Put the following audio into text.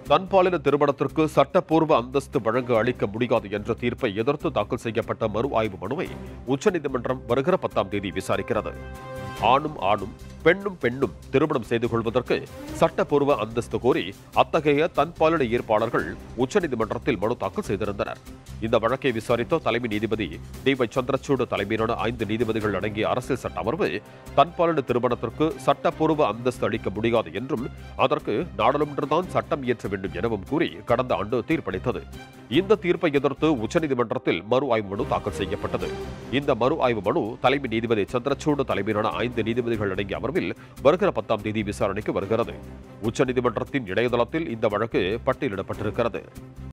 தன்பாலின திருமணத்திற்கு சட்டப்பூர்வ அந்தஸ்து வழங்க அளிக்க முடியாது என்ற தீர்ப்பை எதிர்த்து தாக்கல் செய்யப்பட்ட மறு ஆய்வு மனுவை உச்சநீதிமன்றம் வருகிற பத்தாம் தேதி விசாரிக்கிறது ஆணும் ஆணும் பெண்ணும் பெண்ணும் திருமணம் செய்து கொள்வதற்கு சட்டப்பூர்வ அந்தஸ்து கோரி அத்தகைய தன்பாலின ஈர்ப்பாளர்கள் உச்சநீதிமன்றத்தில் மனு தாக்கல் செய்திருந்தனர் இந்த வழக்கை விசாரித்த தலைமை நீதிபதி டி ஒய் சந்திரசூட் தலைமையிலான ஐந்து நீதிபதிகள் அடங்கிய அரசியல் சட்ட அமர்வு தன்பாலின திருமணத்திற்கு சட்டப்பூர்வ அந்தஸ்து அளிக்க முடியாது என்றும் அதற்கு நாடாளுமன்றம்தான் சட்டம் இயற்ற வேண்டும் எனவும் கூறி கடந்த ஆண்டு தீர்ப்பளித்தது இந்த தீர்ப்பை எதிர்த்து உச்சநீதிமன்றத்தில் மறு ஆய்வு மனு தாக்கல் செய்யப்பட்டது இந்த மறு ஆய்வு மனு தலைமை நீதிபதி சந்திரசூட் தலைமையிலான ஐந்து நீதிபதிகள் அடங்கிய அமர்வில் வருகிற பத்தாம் தேதி விசாரணைக்கு வருகிறது உச்சநீதிமன்றத்தின் இணையதளத்தில் இந்த வழக்கு பட்டியலிடப்பட்டிருக்கிறது